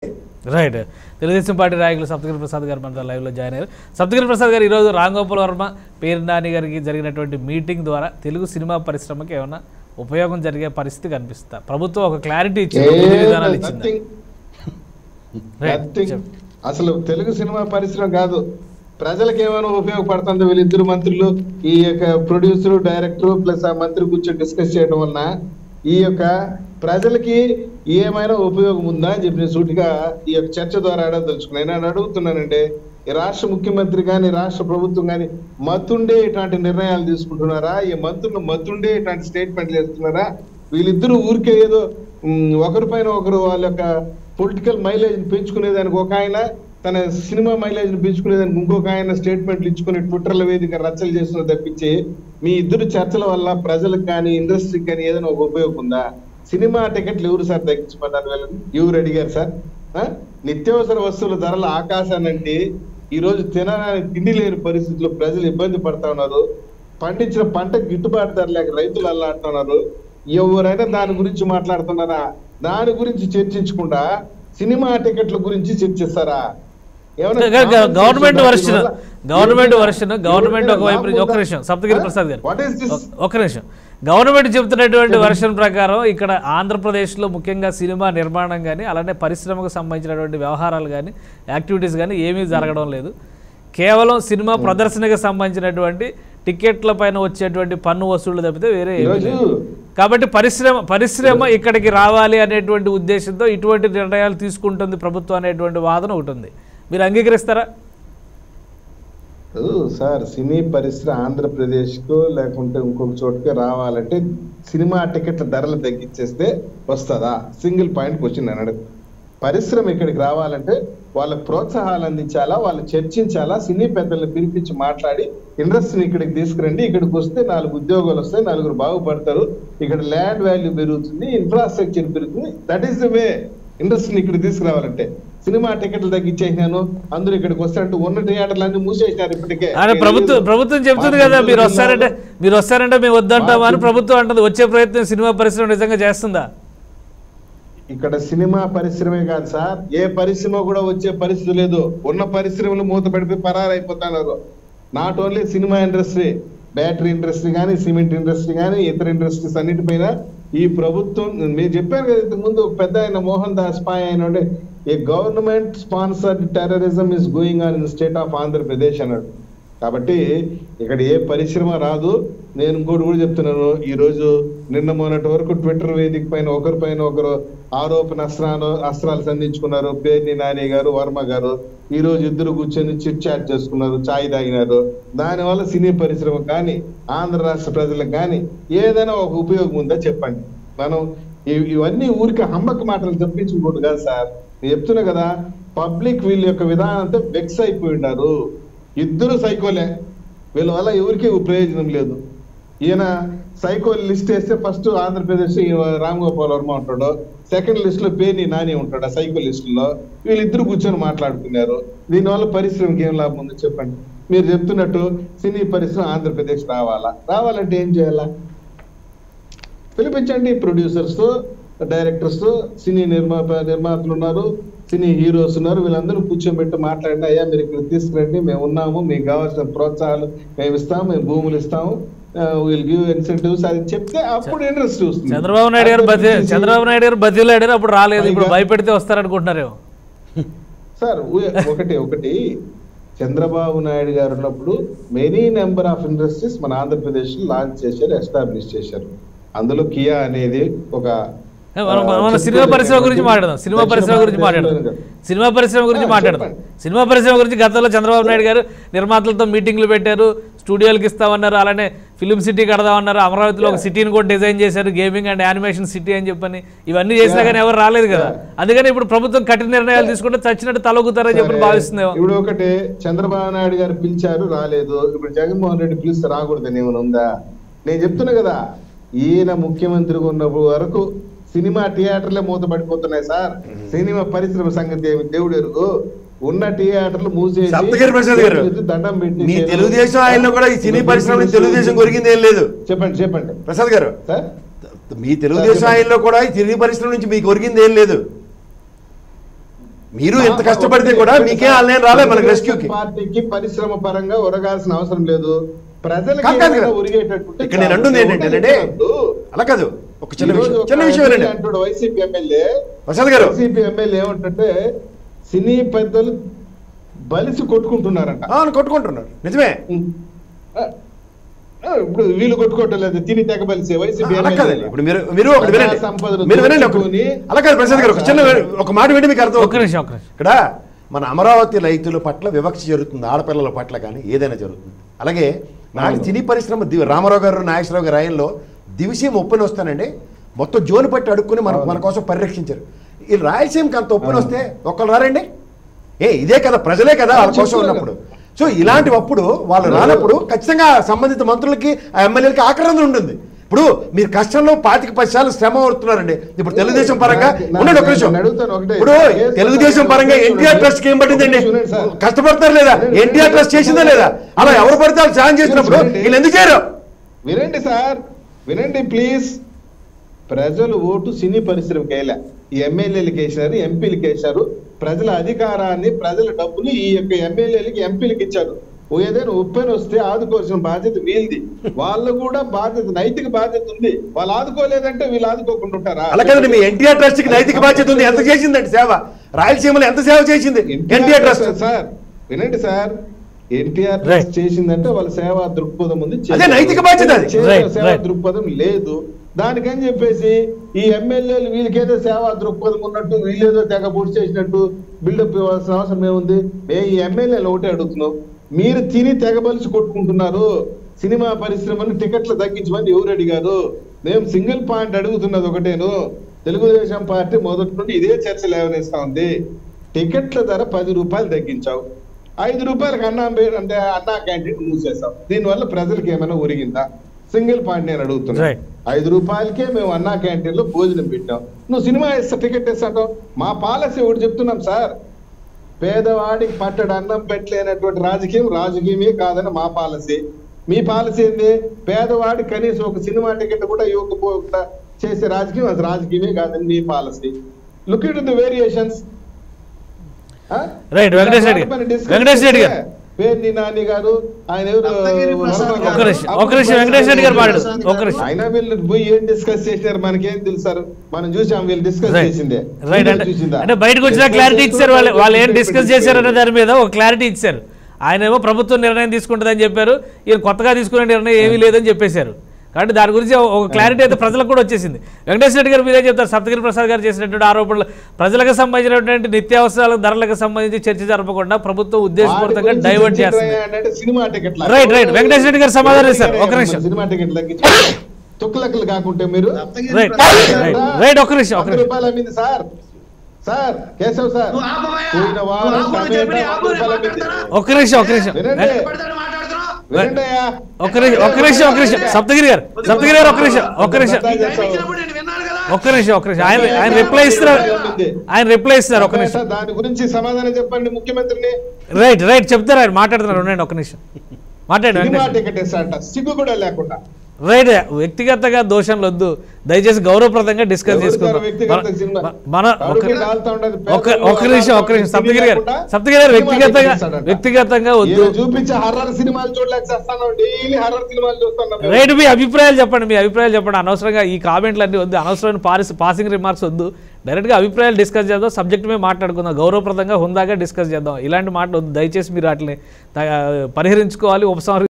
Right Telugu Desam party నాయకులు సప్తగిరి ప్రసాద్ గారు మన లైవ్లో జాయిన్ అయ్యారు సప్తగిరి ప్రసాద్ గారు ఈరోజు రామ్ గోపాల్ వర్మ పేరు నాని గారికి జరిగినటువంటి మీటింగ్ ద్వారా తెలుగు సినిమా పరిశ్రమకి ఏమైనా ఉపయోగం జరిగే పరిస్థితి కనిపిస్తా ప్రభుత్వం ఒక క్లారిటీ ఇచ్చింది ఒక విధి విధానాలు ఇచ్చింది Nothing. Right. Nothing. చెప్పు. అసలు తెలుగు సినిమా పరిశ్రమ కాదు ప్రజలకు ఏమైనా ఉపయోగపడుతుంది వీళ్ళిద్దరు మంత్రులు ఈ యొక్క ప్రొడ్యూసర్ డైరెక్టర్ ప్లస్ ఆ మంత్రి కూర్చొని డిస్కస్ చేయడం వలన ఈ యొక్క ప్రజలకి ఏమైనా ఉపయోగం ఉందా అని చెప్పి నేను సూటిగా ఈ యొక్క చర్చ ద్వారా అడగదలుచుకున్నాను నేను అడుగుతున్నానండి ఈ రాష్ట్ర ముఖ్యమంత్రి కానీ రాష్ట్ర ప్రభుత్వం కానీ మత్తుండే ఇట్లాంటి నిర్ణయాలు తీసుకుంటున్నారా ఈ మంత్రులు మత్తుండే ఇట్లాంటి స్టేట్మెంట్లు ఇస్తున్నారా వీళ్ళిద్దరూ ఊరికే ఏదో ఉమ్, ఒకరి పైన ఒకరు వాళ్ళ యొక్క పొలిటికల్ మైలేజ్ పెంచుకునేదానికి ఒక ఆయన తన సినిమా మైలేజ్ పెంచుకునేదానికి ఇంకొక ఆయన స్టేట్మెంట్లు ఇచ్చుకుని ట్విట్టర్ల వేదిక రచ్చలు చేస్తున్న తప్పించి మీ ఇద్దరు చర్చల వల్ల ప్రజలకు కానీ ఇండస్ట్రీకి కానీ ఏదైనా ఒక ఉపయోగం ఉందా సినిమా టికెట్లు ఎవరు సార్ తగ్గించమన్నారు వీళ్ళని ఎవరు అడిగారు సార్ ఆ? నిత్యావసర వస్తువుల ధరల ఆకాశానంటే ఈ రోజు తినడానికి తిండి లేని పరిస్థితుల్లో ప్రజలు ఇబ్బంది పడతా ఉన్నారు పండించిన పంట గిట్టుబాటు ధర లేక రైతులు అల్లాడుతున్నారు ఎవరైనా దాని గురించి మాట్లాడుతున్నారా దాని గురించి చర్చించకుండా సినిమా టికెట్ల గురించి చర్చిస్తారా ఏమైనా గ- గ- గవర్నమెంట్ compensation వర్షన్ వల్ల గవర్నమెంట్ ఎవరికైనా- వర్షన్ గవర్నమెంట్ ఎవరికైనా ఒకవైపు నుంచి- లాభం ఒక్క ఉందా? నిమిషం సప్తగిరి Huh? ప్రసాద్ గారు What is this? ఒ- ఒక్క నిమిషం గవర్నమెంట్ చెబుతున్నటువంటి వర్షన్ ప్రకారం ఇక్కడ ఆంధ్రప్రదేశ్లో ముఖ్యంగా సినిమా నిర్మాణం కానీ అలానే పరిశ్రమకు సంబంధించినటువంటి వ్యవహారాలు కానీ యాక్టివిటీస్ కానీ ఏమీ జరగడం లేదు కేవలం సినిమా ప్రదర్శనకి సంబంధించినటువంటి టికెట్ల పైన వచ్చేటువంటి పన్ను వసూళ్లు తప్పితే వేరే ఏమీ ఈరోజు లేదు. కాబట్టి పరిశ్రమ పరిశ్రమ ఇక్కడికి రావాలి అనేటువంటి ఉద్దేశంతో ఇటువంటి నిర్ణయాలు తీసుకుంటుంది ప్రభుత్వం అనేటువంటి వాదన ఒకటి ఉంది మీరు అంగీకరిస్తారా ఓ, సార్ సినీ పరిశ్రమ ఆంధ్రప్రదేశ్ కు లేకుంటే ఇంకొక చోటుకి రావాలంటే సినిమా టికెట్ల ధరలు తగ్గించేస్తే వస్తుందా సింగిల్ పాయింట్ క్వశ్చన్ నేను అడుగు పరిశ్రమ ఇక్కడికి రావాలంటే వాళ్ళకి ప్రోత్సాహాలు అందించాలా వాళ్ళు చర్చించాలా సినీ పెద్దల్ని పిలిపించి మాట్లాడి ఇండస్ట్రీని ఇక్కడికి తీసుకురండి ఇక్కడికి వస్తే నాలుగు ఉద్యోగాలు వస్తాయి నలుగురు బాగుపడతారు ఇక్కడ ల్యాండ్ వాల్యూ పెరుగుతుంది ఇన్ఫ్రాస్ట్రక్చర్ పెరుగుతుంది దట్ ఈస్ ద వే ఇండస్ట్రీని ఇక్కడ తీసుకురావాలంటే సినిమా టికెట్లు తగ్గించేసినాను అందరూ ఇక్కడికి వస్తారంటే ఉన్న థియేటర్లు అన్ని మూసేసినారు ఇప్పటికే ఆయన ప్రభుత్వం ప్రభుత్వం చెప్తుంది కదా మీరు వస్తారంటే మీరు వస్తారంటే మేము వద్దంటామా అని ప్రభుత్వం అంటది వచ్చే ప్రయత్నం సినిమా పరిశ్రమ నిజంగా చేస్తుందా ఇక్కడ సినిమా పరిశ్రమే కాదు సార్ ఏ పరిశ్రమ కూడా వచ్చే పరిస్థితి లేదు ఉన్న పరిశ్రమలు మూత పడిపోయి పరారైపోతున్నారు not only cinema industry battery industry కానీ సిమెంట్ ఇండస్ట్రీ కానీ ఇతర ఇండస్ట్రీస్ అన్నిటిపైన ఈ ప్రభుత్వం మీరు చెప్పారు కదా ఇంతకు ముందు ఒక పెద్ద ఆయన మోహన్ దాస్ పాయ్ ఆయన ఉండే a government sponsored terrorism is going on in state of Andhra Pradesh అన్నాడు కాబట్టి ఇక్కడ ఏ పరిశ్రమ రాదు నేను ఇంకోటి కూడా చెప్తున్నాను ఈ రోజు నిన్న మొన్నటి వరకు ట్విట్టర్ వేదిక పైన ఒకరి పైన ఒకరు ఆరోపణ అస్త్రాలు అస్త్రాలు సంధించుకున్నారు పేర్ని నాని గారు వర్మ గారు ఈ రోజు ఇద్దరు కూర్చొని చిట్ చాట్ చేసుకున్నారు చాయ్ తాగినారు దానివల్ల సినీ పరిశ్రమ కానీ ఆంధ్ర రాష్ట్ర ప్రజలకు కానీ ఏదైనా ఒక ఉపయోగం ఉందా చెప్పండి మనం ఇ- ఇవన్నీ ఊరికి హమ్మక మాటలు తప్పించుకోడు కాదు సార్ నేను చెప్తున్నా కదా పబ్లిక్ వీళ్ళ యొక్క విధానంతో వెక్స్ అయిపోయి ఉన్నారు ఇద్దరు సైకోలే వీళ్ళ వల్ల ఎవరికి ప్రయోజనం లేదు ఈయన సైకో లిస్ట్ వేస్తే ఫస్ట్ ఆంధ్రప్రదేశ్ ఈ రామ్ గోపాల్ వర్మ ఉంటాడు సెకండ్ లిస్ట్ లో పేర్ని నాని ఉంటాడు ఆ సైకో లిస్ట్ లో వీళ్ళిద్దరు కూర్చొని మాట్లాడుకున్నారు దీనివల్ల పరిశ్రమకి ఏం లాభం ఉందో చెప్పండి మీరు చెప్తున్నట్టు సినీ పరిశ్రమ ఆంధ్రప్రదేశ్ రావాలా రావాలంటే ఏం చేయాలా పిలిపించండి ప్రొడ్యూసర్స్ డైరెక్టర్స్ సినీ నిర్మాత నిర్మాతలు ఉన్నారు సినీ హీరోస్ ఉన్నారు వీళ్ళందరూ కూర్చోబెట్టి మాట్లాడినా అయ్యా మీరు ఇక్కడ తీసుకురండి మేము ఉన్నాము మీకు కావాల్సిన ప్రోత్సాహాలు మేము ఇస్తాము మేము భూములు ఇస్తాము విల్ గివ్ ఇన్సెంటివ్స్ అది చెప్తే అప్పుడు ఇంట్రెస్ట్ వస్తుంది చంద్రబాబు నాయుడు గారు బతి అది చంద్రబాబు నాయుడు గారు బతిలాడారు అప్పుడు రాలేదు ఇప్పుడు పైగా- భయపెడితే వస్తారనుకుంటున్నారేమో సార్ ఊ- ఒకటి ఒకటి చంద్రబాబు నాయుడు గారు ఉన్నప్పుడు మెనీ నెంబర్ ఆఫ్ ఇండస్ట్రీస్ మన ఆంధ్రప్రదేశ్ లాంచ్ చేశారు ఎస్టాబ్లిష్ చేశారు అందులో కియా అనేది ఒక మనం మనం సినిమా పరిశ్రమ గురించి మాట్లాడదాం సినిమా పరిశ్రమ గురించి మాట్లాడదాం సినిమా పరిశ్రమ గురించి ఆ, మాట్లాడదాం చెప్పండి. సినిమా పరిశ్రమ గురించి గతంలో చంద్రబాబు నాయుడు గారు నిర్మాతలతో మీటింగ్లు పెట్టారు స్టూడియోలకు ఇస్తామన్నారు అలానే ఫిలిం సిటీ కడదామన్నారు అమరావతిలో ఒక సిటీని కూడా డిజైన్ చేశారు గేమింగ్ అండ్ యానిమేషన్ సిటీ అని చెప్పని ఇవన్నీ చేసినా కానీ ఎవరు రాలేదు కదా అందుకని ఇప్పుడు ప్రభుత్వం కఠిన నిర్ణయాలు తీసుకుంటే చచ్చినట్టు తలొగ్గుతారని చెప్పి సరే. భావిస్తుందేమో ఇప్పుడు ఒకటి చంద్రబాబు నాయుడు గారు పిలిచారు రాలేదు ఇప్పుడు జగన్మోహన్ రెడ్డి పిలిస్తే రాకూడదని ఏమైనా ఉందా నేను చెప్తున్నా కదా ఈయన ముఖ్యమంత్రిగా ఉన్నప్పుడు వరకు సినిమా థియేటర్లే మూత పడిపోతున్నాయి సార్ సినిమా పరిశ్రమ సంగతి ఏమి దేవుడు ఎరుగు ఉన్న థియేటర్లు మూసేసి సప్తగిరి ప్రసాద్ గారు దండం పెట్టి మీ తెలుగుదేశం ఆయనలో కూడా ఈ సినీ పరిశ్రమ నుంచి తెలుగుదేశం కొరిగింది ఏం లేదు చెప్పండి చెప్పండి ప్రసాద్ గారు సార్ మీ తెలుగుదేశం ఆయనలో కూడా ఈ సినీ పరిశ్రమ నుంచి మీకు ఒరిగింది ఏం లేదు మీరు ఎంత కష్టపడితే కూడా మీకే ఆన్లైన్ రాలే మనకి రెస్క్యూకి పార్టీకి పరిశ్రమ పరంగా ఉరగాల్సిన అవసరం లేదు ప్రజలకు కాదు, కాదు, ఏమైనా కాదు. ఉరిగేటట్టుంటే ఇక్కడ నేను అంటుంది ఏంటంటే అలా కాదు ఒక చిన్న ఈరోజు విషయం ఒక చిన్న విషయం ఎమ్మెల్యే వినండి అంటాడు వైసీపీ ఎమ్మెల్యే ప్రసాద్ గారు వైసీపీ ఎమ్మెల్యే ఏమంటే సినీ పెద్దలు బలిసి కొట్టుకుంటున్నారంట అవును కొట్టుకుంటున్నారు నిజమే ఆ, ఆ, ఇప్పుడు వీళ్ళు కొట్టుకోవటం లేదు తిని తెగ బలిసి వైసీపీ అలా కాదండి ఎమ్మెల్యేలు. ఇప్పుడు మీరు మీరు ఒకటి వినండి ప్రజా సంపదను మీరు వినండి ఒక- దోచుకొని అలా కాదు ప్రసాద్ గారు ఒక చిన్న ఒక మాట వింటే మీకు అర్థం ఒక్క అవుతుంది. నిమిషం ఒక్క నిమిషం ఇక్కడ మన అమరావతి రైతుల పట్ల వివక్ష జరుగుతుంది ఆడపిల్లల పట్ల కానీ ఏదైనా జరుగుతుంది అలాగే నాకు సినీ పరిశ్రమ దివి రామారావు గారు నాగేశ్వరరావు గారి ఆయనలో దివిసీమ ఒప్పుని వస్తానండి మొత్తం జోను పట్టి అడుక్కుని మన మన కోసం పరిరక్షించారు ఈ రాయలసీమకి అంత ఒప్పుని వస్తే ఒక్కరు రారండి ఏ ఇదే కదా ప్రజలే కదా వాళ్ళ కోసం చెప్తున్నారు ఉన్నప్పుడు సో ఇలాంటి అప్పుడు వాళ్ళు రానప్పుడు ఖచ్చితంగా సంబంధిత మంత్రులకి ఆ ఎమ్మెల్యేలకి ఆక్రందన ఉంటుంది ఇప్పుడు మీరు కష్టంలో పాతిక పది సార్లు శ్రమ పడుతున్నారండి ఇప్పుడు తెలుగుదేశం పరంగా నాకు- నాకు- ఉండండి ఒక నిమిషం నేను అడుగుతాను ఒకటే. ఇప్పుడు ఏ తెలుగుదేశం పరంగా చూడండి. ఎన్టీఆర్ ట్రస్ట్ కి ఏం పట్టిందండి చూడండి సార్. కష్టపడతారు లేదా చూడండి. ఎన్టీఆర్ ట్రస్ట్ చేసిందా లేదా అలా ఎవరు పడితే వాళ్ళు సాయం చేసినప్పుడు చూడండి. వీళ్ళు ఎందుకు చేయరు వినండి సార్ వినండి ప్లీజ్ ప్రజలు ఓటు సినీ పరిశ్రమకి వేయలే ఈ ఎమ్మెల్యేలకు వేశారు ఎంపీలకు వేశారు ప్రజల అధికారాన్ని ప్రజల డబ్బుని ఈ యొక్క ఎమ్మెల్యేలకి ఎంపీలకు ఇచ్చారు ఓ ఏదైనా ఉప్పెన వస్తే ఆదుకోవాల్సిన బాధ్యత వీళ్ళది వాళ్ళు కూడా బాధ్యత నైతిక బాధ్యత ఉంది వాళ్ళు ఆదుకోలేదంటే వీళ్ళు ఆదుకోకుండా ఉంటారా అలా కదండి మీ ఎన్టీఆర్ ట్రస్ట్ కి నైతిక బాధ్యత ఉంది ఎంత చేసిందండి సేవ రాయలసీమలో ఎంత సేవ చేసింది ఎన్టీఆర్ ట్రస్ట్ సార్ వినండి సార్ ఎన్టీఆర్ Right. ట్రస్ట్ చేసిందంటే వాళ్ళ సేవా దృక్పథం ఉంది అదే నైతిక బాధ్యత అది. చేసే Right, సేవా right. దృక్పథం లేదు దానికని చెప్పేసి ఈ ఎమ్మెల్యేలు వీళ్ళకేదో సేవా దృక్పథం ఉన్నట్టు వీళ్ళేదో తెగ పూర్తి చేసినట్టు బిల్డప్ ఇవ్వాల్సిన అవసరం ఏముంది మేము ఈ ఎమ్మెల్యేలు ఒకటే అడుగుతున్నాం మీరు తిని తెగబలిసి కొట్టుకుంటున్నారు సినిమా పరిశ్రమను టికెట్లు తగ్గించమని ఎవరు అడిగారు మేము సింగిల్ పాయింట్ అడుగుతున్నది ఒకటేను తెలుగుదేశం పార్టీ మొదటి నుండి ఇదే చర్చ లేవనేస్తా ఉంది టికెట్ల ధర పది రూపాయలు తగ్గించావు ఐదు రూపాయలకు అన్నా బే- అంటే అన్నా క్యాంటీన్ మూసేసావు దీనివల్ల ప్రజలకు ఏమైనా ఒరిగిందా సింగిల్ పాయింట్ నేను అడుగుతున్నా Right. ఐదు రూపాయలకే మేము అన్నా క్యాంటీన్ లో భోజనం పెట్టాం నువ్వు సినిమా ఇస్తా టికెట్ ఇస్తావు మా పాలసీ ఒకటి చెప్తున్నాం సార్ పేదవాడికి పట్టడు అన్నం పెట్టలేనటువంటి రాజకీయం రాజకీయమే కాదని మా పాలసీ మీ పాలసీ ఏంది పేదవాడి కనీసం ఒక సినిమా టికెట్ కూడా ఇవ్వకపోకుండా చేసే రాజకీయం అది రాజకీయమే కాదని మీ policy look it the variations Right, Venkatesh Reddy గారు. వెంకటేష్ రెడ్డి గారు. పేర్ని నాని గారు ఆయన ఎవరు రత్నగిరి ప్రసాద్ వరద గారు. ఒక్క గారు. నిమిషం ఒక్క నిమిషం వెంకటేష్ రెడ్డి గారు మాట్లాడు ఒక్క నిమిషం ఆయన వీళ్ళు పోయి ఏం డిస్కస్ చేసినారు మనకేం తెలుసారు మనం చూసాం వీళ్ళు డిస్కస్ రైట్ చేసిందే రైట్ వీళ్ళు అంటే చూసిందా? అంటే బయటకు వచ్చిన Discuss క్లారిటీ చేస్తూ ఇచ్చారు వాళ్ళు వాళ్ళు ఏం వాళ్ళు డిస్కస్ చేశారనే దాని మీద ఒక క్లారిటీ ఇచ్చారు ఆయన ఏమో ప్రభుత్వం నిర్ణయం తీసుకుంటుందని చెప్పారు ఈయన కొత్తగా తీసుకునే నిర్ణయం ఏమీ లేదని చెప్పేశారు కాబట్టి దాని గురించి ఒక- ఒక క్లారిటీ అయితే ప్రజలకు కూడా వచ్చేసింది వెంకటేశ్వర రెడ్డి గారు మీరేం చెప్తారు సప్తగిరి ప్రసాద్ గారు చేసినటువంటి ఆరోపణలు ప్రజలకు సంబంధించినటువంటి నిత్యావసరాల ధరలకు సంబంధించి చర్చ జరపకుండా ప్రభుత్వం ఉద్దేశపూర్వకంగా వాటి గురించి డైవర్ట్ చర్చించరా చేస్తుంది అంటే సినిమా టికెట్ల రైట్, రైట్. వెంకటేశ్వర రెడ్డి గారు సమాధానం ఇస్తారు. ఒక నిమిషం. సినిమా టికెట్ తగ్గించి తుక్కలక్కలు కాకుంటే మీరు రత్నగిరి రైట్ ప్రసాద్ గారు. రైట్ రైట్ ఒక్క నిమిషం ఒక్క వంద నిమిషం రూపాయలు అమ్మింది సార్ సార్ కేశవ్ సార్ నువ్వు ఆపవయ్యా. పోయిన వారం నువ్వు ఆపు, టమాటా చెప్పండి, వంద ఆపు, రూపాయలు నేను అమ్మింది. మాట్లాడతాను. ఒక్క నిమిషం ఒక్క నిమిషం వినండి. పడతాను, మాట్లాడుతున్నావు. వినండి అయ్యా. ఒక్క నిమిషం ఒక్క నిమిషం ఒక్క నిమిషం సప్తగిరి గారు సప్తగిరి గారు ఒక్క నిమిషం ఒక్క నిమిషం ఈ టైం ఇచ్చినప్పుడు నేను విన్నాను కదా. ఒక్క నిమిషం ఒక్క నిమిషం ఆయన ఆయన రిప్లై ఇస్తున్నారు ఆయన రిప్లై ఇస్తున్నారు ఒక్క నిమిషం సార్, దాని గురించి సమాధానం చెప్పండి ముఖ్యమంత్రిని రైట్ రైట్ చెప్తారు ఆయన మాట్లాడుతున్నారు ఉండండి ఒక్క నిమిషం మాట్లాడండి సినిమా వెంకటేష్ టికెట్ ఇస్తారంట సిగ్గు కూడా లేకుండా రైట్ వ్యక్తిగతంగా దోషంలు వద్దు దయచేసి గౌరవప్రదంగా డిస్కస్ ఎవరు చేసుకుందాం సార్ వ్యక్తిగత సినిమా? మన- మన ఒక కడుపు కాలుతా ఉండదు, ఒక పేదలు ఒక్క నిమిషం ఒక్క నిమిషం సినిమా సప్తగిరి గారు లేకుండా సప్తగిరి గారు సినిమా వ్యక్తిగతంగా టికెట్ ఇస్తాడంట. వ్యక్తిగతంగా వద్దు ఈయన చూపించే హర్రర్ సినిమాలు చూడలేక చేస్తాను డైలీ హర్రర్ సినిమాలు చూస్తున్నాం మేము. రైట్ మీ అభిప్రాయాలు చెప్పండి మీ అభిప్రాయాలు చెప్పండి అనవసరంగా ఈ కామెంట్లు అన్ని వద్దు అనవసరమైన పారిస్ పాసింగ్ రిమార్క్స్ వద్దు డైరెక్ట్గా అభిప్రాయాలు డిస్కస్ చేద్దాం సబ్జెక్ట్ మీద మాట్లాడుకుందాం గౌరవప్రదంగా హుందాగా డిస్కస్ చేద్దాం ఇలాంటి మాటలు వద్దు దయచేసి మీరు వాటిని త- పరిహరించుకోవాలి ఉపసంహరి